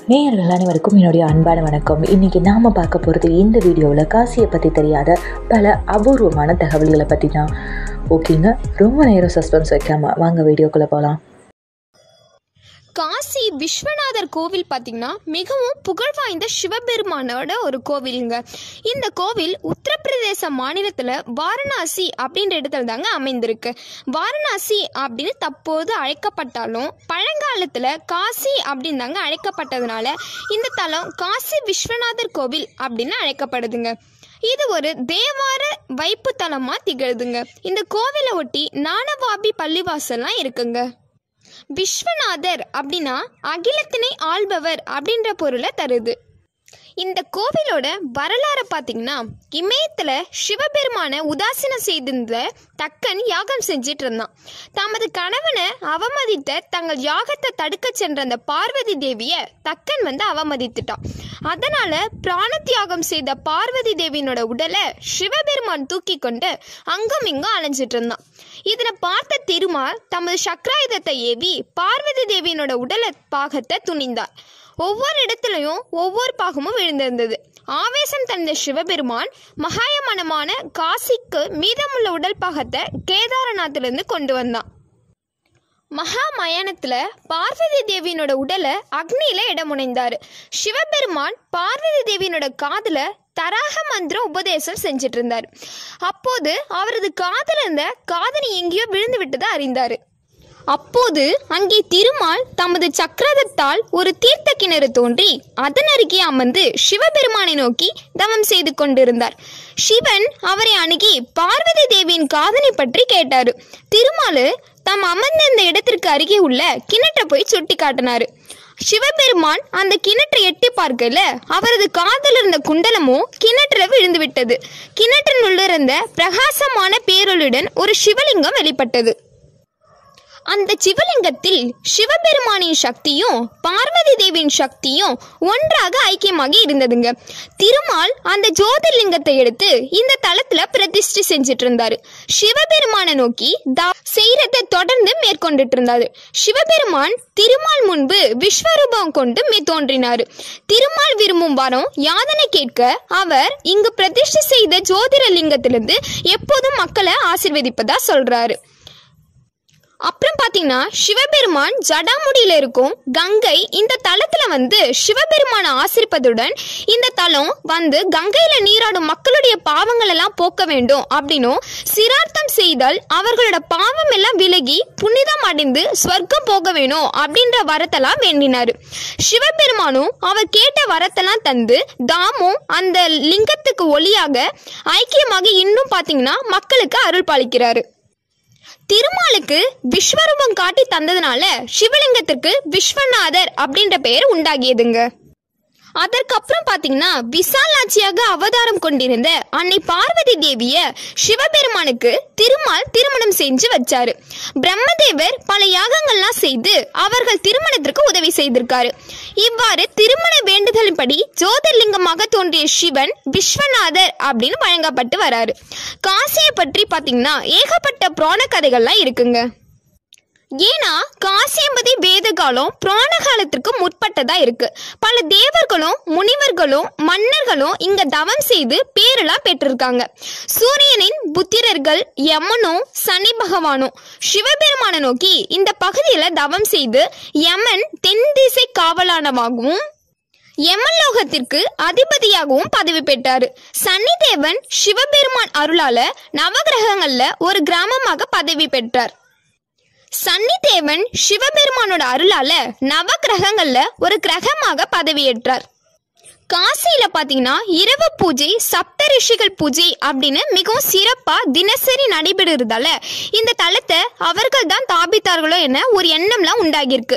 நேயர்கள் அனைவருக்கும் என்னுடைய அன்பான வணக்கம் இன்னைக்கு நாம பார்க்க போகிறது இந்த வீடியோவில் காசியை பற்றி தெரியாத பல அபூர்வமான தகவல்களை பற்றி தான் ஓகேங்க ரொம்ப நேரம் சஸ்பென்ஸ் வைக்காம வாங்க வீடியோக்குள்ளே போகலாம் காசி விஸ்வநாதர் கோவில் பார்த்தீங்கன்னா மிகவும் புகழ் வாய்ந்த சிவபெருமானோட ஒரு கோவிலுங்க இந்த கோவில் உத்தரப்பிரதேச மாநிலத்தில் வாரணாசி அப்படின்ற இடத்துல தாங்க அமைந்திருக்கு வாரணாசி அப்படின்னு தற்போது அழைக்கப்பட்டாலும் பழங்காலத்தில் காசி அப்படின்னு தாங்க அழைக்கப்பட்டதுனால இந்த தலம் காசி விஸ்வநாதர் கோவில் அப்படின்னு அழைக்கப்படுதுங்க இது ஒரு தேவார வைப்பு தலமாக திகழுதுங்க இந்த கோவிலை ஒட்டி நானவாபி பள்ளிவாசல்லாம் இருக்குங்க விஸ்வநாதர் அப்படின்னா அகிலத்தினை ஆள்பவர் அப்படின்ற பொருளை தருது இந்த கோவிலோட வரலாறை பார்த்தீங்கன்னா இமயத்தில் சிவபெருமான உதாசீனம் செய்திருந்த தக்கன் யாகம் செஞ்சிட்டு இருந்தான் தமது கணவனை அவமதித்த தங்கள் யாகத்தை தடுக்க சென்ற அந்த பார்வதி தேவியை தக்கன் வந்து அவமதித்துட்டான் அதனால பிராண தியாகம் செய்த பார்வதி தேவியினோட உடலை சிவபெருமான் தூக்கி கொண்டு அங்கும் இங்கும் அலைஞ்சிட்டு இருந்தான் இதனை பார்த்த திருமால் தமது சக்கராயுதத்தை ஏவி பார்வதி தேவியினோட உடல பாகத்தை துணிந்தார் ஒவ்வொரு இடத்துலையும் ஒவ்வொரு பாகமும் விழுந்திருந்தது ஆவேசம் தந்த சிவபெருமான் மகாயமனமான காசிக்கு மீதமுள்ள உடல் பாகத்தை கேதாரநாத்திலிருந்து கொண்டு வந்தான் மகா மயானத்துல பார்வதி தேவியினோட உடலை அக்னியில இடமுனைந்தாரு சிவபெருமான் பார்வதி தேவியினோட காதுல தராக மந்திரம் உபதேசம் செஞ்சிட்டு இருந்தார் அப்போது அவரது காதுல இருந்த காதணி எங்கேயோ விழுந்து விட்டதை அறிந்தாரு அப்போது அங்கே திருமால் தமது சக்கரதத்தால் ஒரு தீர்த்த கிணறு தோன்றி அதன் அருகே அமர்ந்து சிவபெருமானை நோக்கி தவம் செய்து கொண்டிருந்தார் சிவன் அவரை அணுகி பார்வதி தேவியின் காதனை பற்றி கேட்டாரு திருமாலு தாம் அமர்ந்த இந்த இடத்திற்கு அருகே உள்ள கிணற்றை போய் சுட்டி காட்டினாரு சிவபெருமான் அந்த கிணற்றை எட்டி பார்க்கல அவரது காதில் இருந்த குண்டலமும் கிணற்றுல விழுந்து விட்டது கிணற்றின் உள்ளிருந்த பிரகாசமான பேரொளியுடன் ஒரு சிவலிங்கம் வெளிப்பட்டது அந்த சிவலிங்கத்தில் சிவபெருமானின் சக்தியும் பார்வதி தேவியின் சக்தியும் ஒன்றாக ஐக்கியமாகி இருந்ததுங்க திருமால் அந்த ஜோதிர்லிங்கத்தை எடுத்து இந்த தளத்துல பிரதிஷ்டை செஞ்சிட்டு இருந்தாரு சிவபெருமானை நோக்கி தா செய்யறதை தொடர்ந்து மேற்கொண்டுட்டு இருந்தாரு சிவபெருமான் திருமால் முன்பு விஸ்வரூபம் கொண்டு மே தோன்றினாரு திருமால் விரும்பும் வரம் யாதனை கேட்க அவர் இங்கு பிரதிஷ்டை செய்த ஜோதிரலிங்கத்திலிருந்து எப்போதும் மக்களை ஆசிர்வதிப்பதா சொல்றாரு அப்புறம் பார்த்தீங்கன்னா சிவபெருமான் ஜடாமுடியில் இருக்கும் கங்கை இந்த தலத்தில் வந்து சிவபெருமானை ஆசிரிப்பதுடன் இந்த தலம் வந்து கங்கையில் நீராடும் மக்களுடைய பாவங்கள் எல்லாம் போக்க வேண்டும் அப்படின்னும் சிரார்த்தம் செய்தால் அவர்களோட பாவம் எல்லாம் விலகி புனிதம் அடைந்து ஸ்வர்க்கம் போக வேணும் அப்படின்ற வரத்தெல்லாம் வேண்டினார் சிவபெருமானும் அவர் கேட்ட வரத்தெல்லாம் தந்து தாமும் அந்த லிங்கத்துக்கு ஒளியாக ஐக்கியமாக இன்னும் பார்த்தீங்கன்னா மக்களுக்கு அருள் பாலிக்கிறாரு திருமாலுக்கு விஸ்வரூபம் காட்டி தந்ததுனால சிவலிங்கத்திற்கு விஸ்வநாதர் அப்படின்ற பெயர் உண்டாகியதுங்க அதற்கப்புறம் பார்த்தீங்கன்னா விசாலாட்சியாக அவதாரம் கொண்டிருந்த அன்னை பார்வதி தேவிய சிவபெருமானுக்கு திருமால் திருமணம் செஞ்சு வச்சாரு பிரம்மதேவர் பல யாகங்கள்லாம் செய்து அவர்கள் திருமணத்திற்கு உதவி செய்திருக்காரு இவ்வாறு திருமண வேண்டுதலின்படி ஜோதிர்லிங்கமாக தோன்றிய சிவன் விஸ்வநாதர் அப்படின்னு வழங்கப்பட்டு வராரு காசியை பற்றி பார்த்தீங்கன்னா ஏகப்பட்ட புராண கதைகள்லாம் இருக்குங்க ஏன்னா காசி என்பதே வேத காலம் புராண காலத்திற்கு முற்பட்டதா இருக்கு பல தேவர்களும் முனிவர்களும் மன்னர்களும் இங்க தவம் செய்து பேரெல்லாம் பெற்றிருக்காங்க சூரியனின் புத்திரர்கள் யமனும் சனி பகவானும் சிவபெருமானை நோக்கி இந்த பகுதியில தவம் செய்து யமன் தென் திசை காவலானவாகவும் யமலோகத்திற்கு அதிபதியாகவும் பதவி பெற்றாரு சன்னிதேவன் சிவபெருமான் அருளால நவகிரகங்கள்ல ஒரு கிராமமாக பதவி பெற்றார் சன்னிதேவன் சிவபெருமானோட அருளால நவ கிரகங்கள்ல ஒரு கிரகமாக பதவியேற்றார் காசியில பாத்தீங்கன்னா இரவு பூஜை சப்த ரிஷிகள் பூஜை அப்படின்னு மிகவும் சிறப்பா தினசரி நடைபெறுறதால இந்த தலத்தை அவர்கள் தான் தாபித்தார்களோ என ஒரு எண்ணம்லாம் உண்டாகியிருக்கு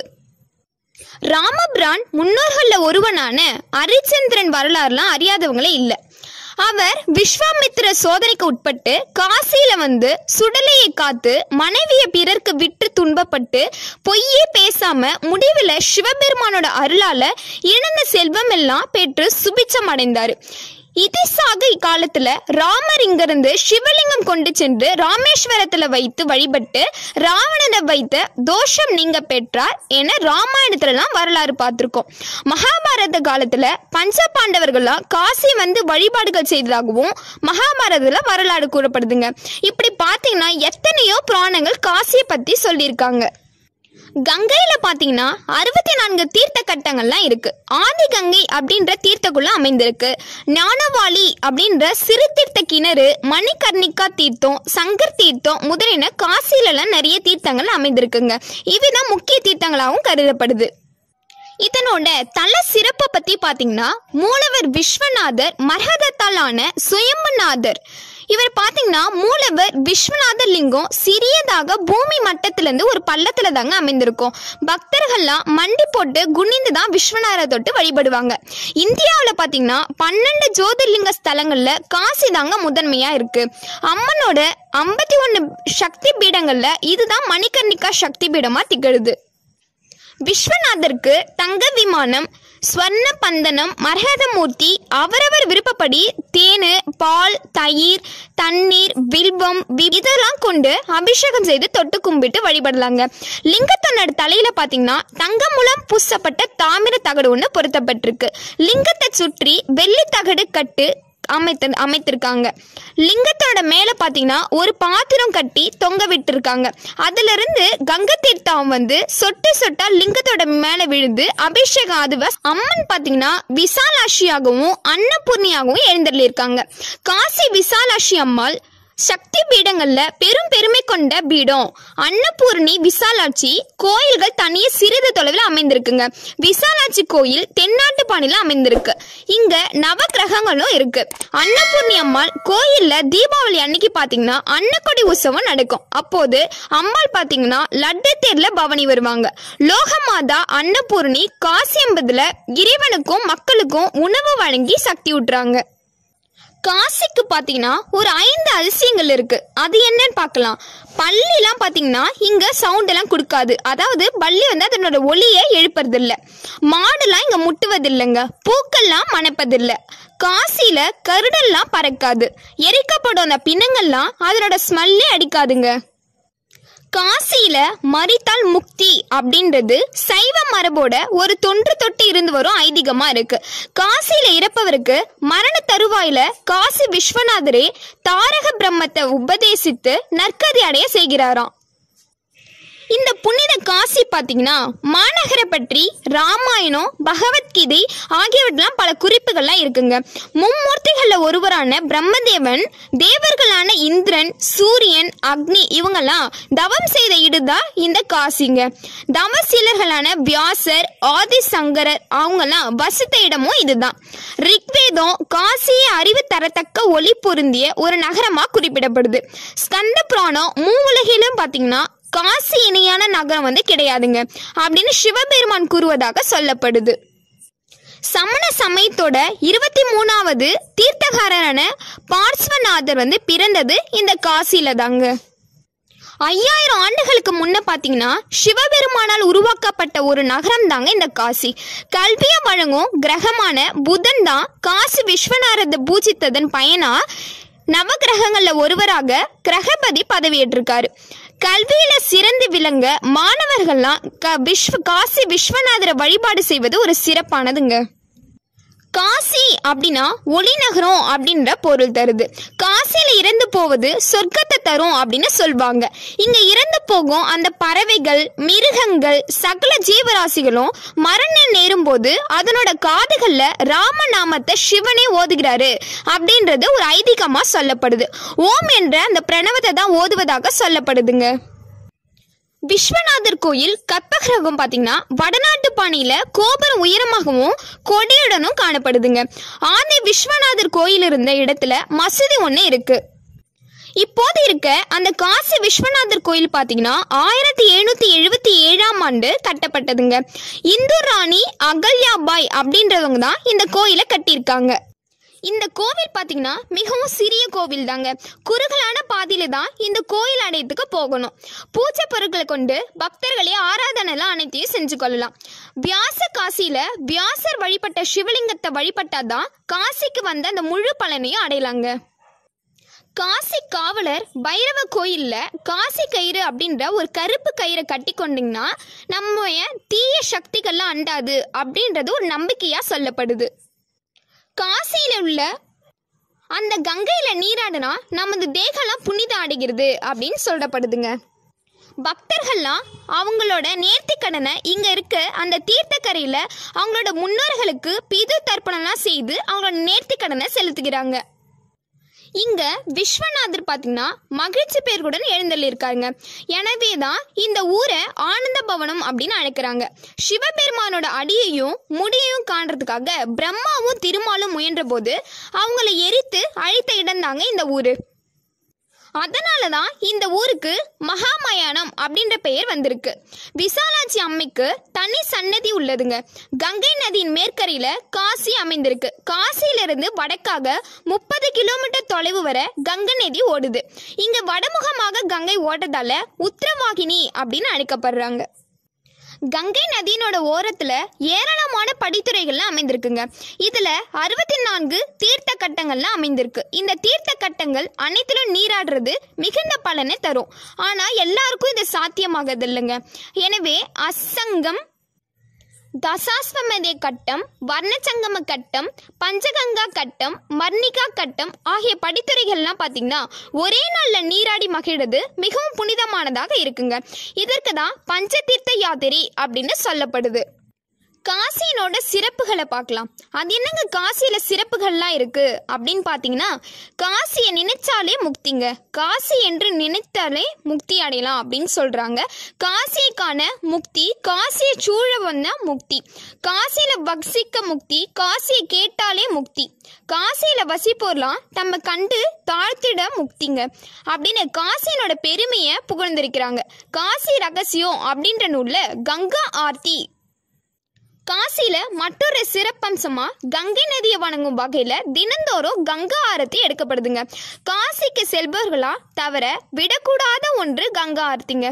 ராமபிரான் முன்னோர்கள்ல ஒருவனான ஹரிச்சந்திரன் வரலாறுலாம் அறியாதவங்களே இல்லை அவர் விஸ்வாமித்திர சோதனைக்கு உட்பட்டு காசியில வந்து சுடலையை காத்து மனைவிய பிறர்க்கு விட்டு துன்பப்பட்டு பொய்யே பேசாம முடிவில் சிவபெருமானோட அருளால இழந்த செல்வம் எல்லாம் பெற்று சுபிச்சம் அடைந்தாரு இதிசாகை காலத்துல ராமர் இங்கிருந்து சிவலிங்கம் கொண்டு சென்று ராமேஸ்வரத்துல வைத்து வழிபட்டு ராவணனை வைத்த தோஷம் நீங்க பெற்றார் என ராமாயணத்துலலாம் வரலாறு பார்த்திருக்கோம் மகாபாரத காலத்துல பஞ்ச பாண்டவர்கள்லாம் காசி வந்து வழிபாடுகள் செய்ததாகவும் மகாபாரதத்துல வரலாறு கூறப்படுதுங்க இப்படி பார்த்தீங்கன்னா எத்தனையோ புராணங்கள் காசியை பத்தி சொல்லியிருக்காங்க கங்கையில பாத்தீங்கன்னா அறுபத்தி நான்கு தீர்த்த கட்டங்கள்லாம் இருக்கு ஆதி கங்கை அப்படின்ற தீர்த்தக்குள்ள அமைந்திருக்கு ஞானவாளி அப்படின்ற சிறு தீர்த்த கிணறு மணிகர்ணிகா தீர்த்தம் சங்கர் தீர்த்தம் முதலின காசிலலாம் நிறைய தீர்த்தங்கள் அமைந்திருக்குங்க இதுதான் முக்கிய தீர்த்தங்களாகவும் கருதப்படுது இதனோட தல சிறப்பை பத்தி பாத்தீங்கன்னா மூலவர் விஸ்வநாதர் மரகதத்தாலான சுயம்புநாதர் இவர் பாத்தீங்கன்னா மூலவர் விஸ்வநாதர் லிங்கம் சிறியதாக பூமி மட்டத்திலிருந்து ஒரு பள்ளத்துல தாங்க அமைந்திருக்கும் பக்தர்கள்லாம் மண்டி போட்டு குனிந்து தான் விஸ்வநாதரை தொட்டு வழிபடுவாங்க இந்தியாவில் பாத்தீங்கன்னா பன்னெண்டு ஜோதிர்லிங்க ஸ்தலங்கள்ல காசி தாங்க முதன்மையா இருக்கு அம்மனோட ஐம்பத்தி ஒன்று சக்தி பீடங்கள்ல இதுதான் மணிகர்ணிகா சக்தி பீடமா திகழுது விஸ்வநாதருக்கு தங்க விமானம் ஸ்வர்ண பந்தனம் மரகதமூர்த்தி அவரவர் விருப்பப்படி தேனு பால் தயிர் தண்ணீர் வில்வம் வி- இதெல்லாம் கொண்டு அபிஷேகம் செய்து தொட்டு கும்பிட்டு வழிபடலாங்க லிங்கத்தோட தலையில பாத்தீங்கன்னா தங்கமுலம் பூசப்பட்ட தாமிர தகடு ஒன்று பொருத்தப்பட்டிருக்கு லிங்கத்தை சுற்றி வெள்ளி தகடு கட்டு அமைத்து அமைத்திருக்காங்க லிங்கத்தோட மேலே பார்த்தீங்கன்னா ஒரு பாத்திரம் கட்டி தொங்க விட்டுருக்காங்க அதுல இருந்து கங்கை தீர்த்தம் வந்து சொட்டு சொட்டா லிங்கத்தோட மேலே விழுந்து அபிஷேகம் அதுவ அம்மன் பார்த்தீங்கன்னா விசாலாட்சியாகவும் அன்னபூர்ணியாகவும் எழுந்தருளியிருக்காங்க காசி விசாலாட்சி அம்மாள் சக்தி பீடங்கள்ல பெரும் பெருமை கொண்ட பீடம் அன்னபூர்ணி விசாலாட்சி கோயில்கள் தனியே சிறிது தொலைவில் அமைந்திருக்குங்க விசாலாட்சி கோயில் தென்னாட்டு பாணியில அமைந்திருக்கு இங்க நவ கிரகங்களும் இருக்கு அன்னபூர்ணி அம்மாள் கோயில்ல தீபாவளி அன்னைக்கு பாத்தீங்கன்னா அன்னக்கொடி உற்சவம் நடக்கும் அப்போது அம்மாள் பாத்தீங்கன்னா லட்டு தேர்ல பவனி வருவாங்க லோகமாதா அன்னபூர்ணி காசி என்பதுல இறைவனுக்கும் மக்களுக்கும் உணவு வழங்கி சக்தி ஊட்டுறாங்க காசிக்கு பார்த்தீங்கன்னா ஒரு ஐந்து அதிசயங்கள் இருக்கு அது என்னன்னு பார்க்கலாம் பள்ளிலாம் பார்த்தீங்கன்னா இங்க சவுண்ட் எல்லாம் கொடுக்காது அதாவது பள்ளி வந்து அதனோட ஒளியை எழுப்புறதில்ல மாடுலாம் இங்க முட்டுவதில்லைங்க பூக்கள்லாம் மணப்பதில்ல காசில கருடெல்லாம் பறக்காது எரிக்கப்படும் அந்த பிணங்கள்லாம் அதனோட ஸ்மெல்லே அடிக்காதுங்க காசியில மரித்தால் முக்தி அப்படின்றது சைவ மரபோட ஒரு தொன்று தொட்டு இருந்து வரும் ஐதீகமா இருக்கு காசியில இறப்பவருக்கு மரண தருவாயில காசி விஸ்வநாதரே தாரக பிரம்மத்தை உபதேசித்து நற்கதி அடைய செய்கிறாராம் இந்த புனித காசி பார்த்தீங்கன்னா மாநகரை பற்றி ராமாயணம் பகவத்கீதை ஆகியவற்றெல்லாம் பல குறிப்புகள்லாம் இருக்குங்க மும்மூர்த்திகளில் ஒருவரான பிரம்மதேவன் தேவர்களான இந்திரன் சூரியன் அக்னி இவங்கெல்லாம் தவம் செய்த இடுதான் இந்த காசிங்க தவசீலர்களான வியாசர் ஆதிசங்கரர் அவங்கெல்லாம் வசித்த இடமும் இதுதான் ரிக்வேதம் காசியை அறிவு தரத்தக்க ஒளி பொருந்திய ஒரு நகரமா குறிப்பிடப்படுது ஸ்கந்த புராணம் மூவுலகிலும் பார்த்தீங்கன்னா காசி இணையான நகரம் வந்து கிடையாதுங்க அப்படின்னு சிவபெருமான் கூறுவதாக சொல்லப்படுது சமண சமயத்தோட இருபத்தி மூணாவது தீர்த்தகாரரான பார்ஸ்வநாதர் வந்து பிறந்தது இந்த காசியில தாங்க ஐயாயிரம் ஆண்டுகளுக்கு முன்ன பார்த்தீங்கன்னா சிவபெருமானால் உருவாக்கப்பட்ட ஒரு நகரம் தாங்க இந்த காசி கல்வியை வழங்கும் கிரகமான புதன் தான் காசி விஸ்வநாரத்தை பூஜித்ததன் பயனா நவகிரகங்கள்ல ஒருவராக கிரகபதி பதவியேற்றிருக்காரு கல்வியில சிறந்து விளங்க மாணவர்கள்லாம் க விஸ்வ காசி விஸ்வநாதரை வழிபாடு செய்வது ஒரு சிறப்பானதுங்க காசி அப்படின்னா ஒளி நகரம் அப்படின்ற பொருள் தருது காசியில இறந்து போவது சொர்க்கத்தை தரும் அப்படின்னு சொல்வாங்க இங்க இறந்து போகும் அந்த பறவைகள் மிருகங்கள் சகல ஜீவராசிகளும் மரணம் நேரும் போது அதனோட காதுகள்ல ராமநாமத்தை சிவனே ஓதுகிறாரு அப்படின்றது ஒரு ஐதீகமா சொல்லப்படுது ஓம் என்ற அந்த பிரணவத்தை தான் ஓதுவதாக சொல்லப்படுதுங்க விஸ்வநாதர் கோயில் கற்பகிரகம் பார்த்தீங்கன்னா வடநாட்டு பாணியில கோபுரம் உயரமாகவும் கொடியுடனும் காணப்படுதுங்க ஆதி விஸ்வநாதர் கோயில் இருந்த இடத்துல மசூதி ஒன்று இருக்கு இப்போது இருக்க அந்த காசி விஸ்வநாதர் கோயில் பார்த்தீங்கன்னா ஆயிரத்தி எழுநூத்தி எழுபத்தி ஏழாம் ஆண்டு கட்டப்பட்டதுங்க இந்து ராணி அகல்யாபாய் அப்படின்றவங்க தான் இந்த கோயிலை கட்டியிருக்காங்க இந்த கோவில் பார்த்தீங்கன்னா மிகவும் சிறிய கோவில் தாங்க குறுகலான பாதையில தான் இந்த கோயில் அடையத்துக்கு போகணும் பூஜை பொருட்களை கொண்டு பக்தர்களே ஆராதனைலாம் அனைத்தையும் செஞ்சு கொள்ளலாம் வியாச காசியில வியாசர் வழிபட்ட சிவலிங்கத்தை வழிபட்டாதான் காசிக்கு வந்த அந்த முழு பலனையும் அடையலாங்க காசி காவலர் பைரவ கோயில்ல காசி கயிறு அப்படின்ற ஒரு கருப்பு கயிறை கட்டி கொண்டீங்கன்னா நம்ம தீய சக்திகள்லாம் அண்டாது அப்படின்றது ஒரு நம்பிக்கையா சொல்லப்படுது காசியில உள்ள அந்த கங்கையில நீராடினா நமது தேகம்லாம் புனிதம் அடைகிறது அப்படின்னு சொல்லப்படுதுங்க பக்தர்கள்லாம் அவங்களோட நேர்த்திக் கடனை இங்க இருக்க அந்த தீர்த்தக்கரையில அவங்களோட முன்னோர்களுக்கு பிது தர்ப்பணம்லாம் செய்து அவங்களோட நேர்த்திக் கடனை செலுத்துகிறாங்க இங்க விஸ்வநாதர் பார்த்தீங்கன்னா மகிழ்ச்சி பேர்களுடன் எழுந்தள்ளிருக்காருங்க எனவே தான் இந்த ஊரை ஆனந்த பவனம் அப்படின்னு அழைக்கிறாங்க சிவபெருமானோட அடியையும் முடியையும் காண்றதுக்காக பிரம்மாவும் திருமாலும் முயன்ற போது அவங்கள எரித்து அழித்த இடம்தாங்க இந்த ஊரு அதனால தான் இந்த ஊருக்கு மகாமயானம் அப்படின்ற பெயர் வந்திருக்கு விசாலாட்சி அம்மைக்கு தனி சன்னதி உள்ளதுங்க கங்கை நதியின் மேற்கரையில காசி அமைந்திருக்கு காசியிலிருந்து வடக்காக முப்பது கிலோமீட்டர் தொலைவு வரை கங்கை நதி ஓடுது இங்க வடமுகமாக கங்கை ஓட்டதால உத்தரவாகினி அப்படின்னு அழைக்கப்படுறாங்க கங்கை நதியினோட ஓரத்துல ஏராளமான படித்துறைகள்லாம் அமைந்திருக்குங்க இதுல அறுபத்தி நான்கு தீர்த்த கட்டங்கள்லாம் அமைந்திருக்கு இந்த தீர்த்த கட்டங்கள் அனைத்திலும் நீராடுறது மிகுந்த பலனை தரும் ஆனா எல்லாருக்கும் இது சாத்தியமாகிறது இல்லைங்க எனவே அசங்கம் தசாஸ்வமதே கட்டம் வர்ணச்சங்கம கட்டம் பஞ்சகங்கா கட்டம் மர்ணிகா கட்டம் ஆகிய படித்துறைகள்லாம் பார்த்தீங்கன்னா ஒரே நாளில் நீராடி மகிழ்றது மிகவும் புனிதமானதாக இருக்குங்க இதற்கு தான் பஞ்சதீர்த்த யாத்திரை அப்படின்னு சொல்லப்படுது காசியினோட சிறப்புகளை பார்க்கலாம் அது என்னங்க காசியில சிறப்புகள்லாம் இருக்கு அப்படின்னு பார்த்தீங்கன்னா காசியை நினைச்சாலே முக்திங்க காசி என்று நினைத்தாலே முக்தி அடையலாம் அப்படின்னு சொல்றாங்க காசியைக்கான முக்தி காசியை சூழ வந்த முக்தி காசியில வசிக்க முக்தி காசியை கேட்டாலே முக்தி காசியில வசிப்போர்லாம் தம்ம கண்டு தாழ்த்திட முக்திங்க அப்படின்னு காசியினோட பெருமையை புகழ்ந்திருக்கிறாங்க காசி ரகசியம் அப்படின்ற நூல்ல கங்கா ஆர்த்தி காசியில மற்றொரு சிறப்பம்சமா கங்கை நதியை வணங்கும் வகையில தினந்தோறும் கங்கா ஆரத்தி எடுக்கப்படுதுங்க காசிக்கு செல்பவர்களா தவிர விடக்கூடாத ஒன்று கங்கா ஆரத்திங்க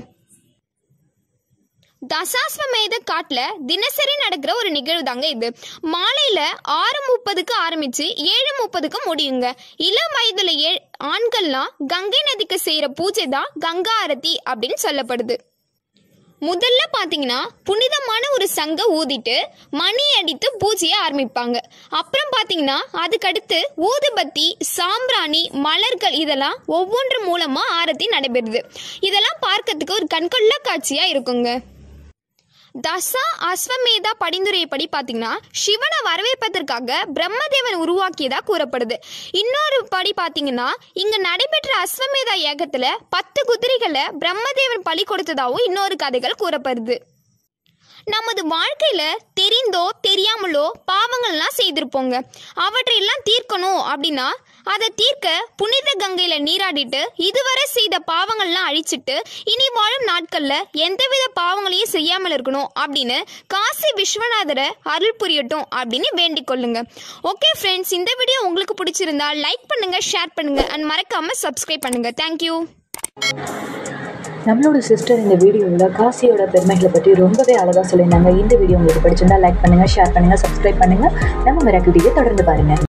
தசாஸ்வமேத காட்டுல தினசரி நடக்கிற ஒரு நிகழ்வு தாங்க இது மாலையில ஆறு முப்பதுக்கு ஆரம்பிச்சு ஏழு முப்பதுக்கு முடியுங்க இளம் வயதுல ஏ ஆண்கள்லாம் கங்கை நதிக்கு செய்யற பூஜை தான் கங்கா ஆரத்தி அப்படின்னு சொல்லப்படுது முதல்ல பார்த்தீங்கன்னா புனிதமான ஒரு சங்க ஊதிட்டு மணி அடித்து பூஜையை ஆரம்பிப்பாங்க அப்புறம் பார்த்தீங்கன்னா அதுக்கடுத்து ஊதுபத்தி சாம்பிராணி மலர்கள் இதெல்லாம் ஒவ்வொன்று மூலமா ஆரத்தி நடைபெறுது இதெல்லாம் பார்க்கறதுக்கு ஒரு கண்கொள்ளா காட்சியா இருக்குங்க தசா அஸ்வமேதா படிந்துரையப்படி பார்த்தீங்கன்னா சிவனை வரவேற்பதற்காக பிரம்மதேவன் உருவாக்கியதா கூறப்படுது இன்னொரு படி பார்த்தீங்கன்னா இங்க நடைபெற்ற அஸ்வமேதா ஏகத்துல பத்து குதிரைகளை பிரம்மதேவன் பலி கொடுத்ததாகவும் இன்னொரு கதைகள் கூறப்படுது நமது வாழ்க்கையில தெரிந்தோ தெரியாமலோ பாவங்கள்லாம் செய்திருப்போங்க அவற்றையெல்லாம் தீர்க்கணும் அப்படின்னா அதை தீர்க்க புனித கங்கையில நீராடிட்டு இதுவரை செய்த பாவங்கள்லாம் அழிச்சிட்டு இனி வாழும் நாட்கள்ல எந்தவித பாவங்களையும் செய்யாமல் இருக்கணும் அப்படின்னு காசி விஸ்வநாதரை அருள் புரியட்டும் அப்படின்னு வேண்டிக் கொள்ளுங்க ஓகே ஃப்ரெண்ட்ஸ் இந்த வீடியோ உங்களுக்கு பிடிச்சிருந்தா லைக் பண்ணுங்க ஷேர் பண்ணுங்க அண்ட் மறக்காம சப்ஸ்கிரைப் பண்ணுங்க தேங்க்யூ நம்மளோட சிஸ்டர் இந்த வீடியோவில் காசியோட பெருமைகளை பற்றி ரொம்பவே அழகாக சொல்லியிருந்தாங்க இந்த வீடியோ உங்களுக்கு பிடிச்சிருந்தா லைக் பண்ணுங்கள் ஷேர் பண்ணுங்கள் சப்ஸ்கிரைப் பண்ணுங்கள் நம்ம மிராக்கு டிவியை தொடர்ந்து பாருங்கள்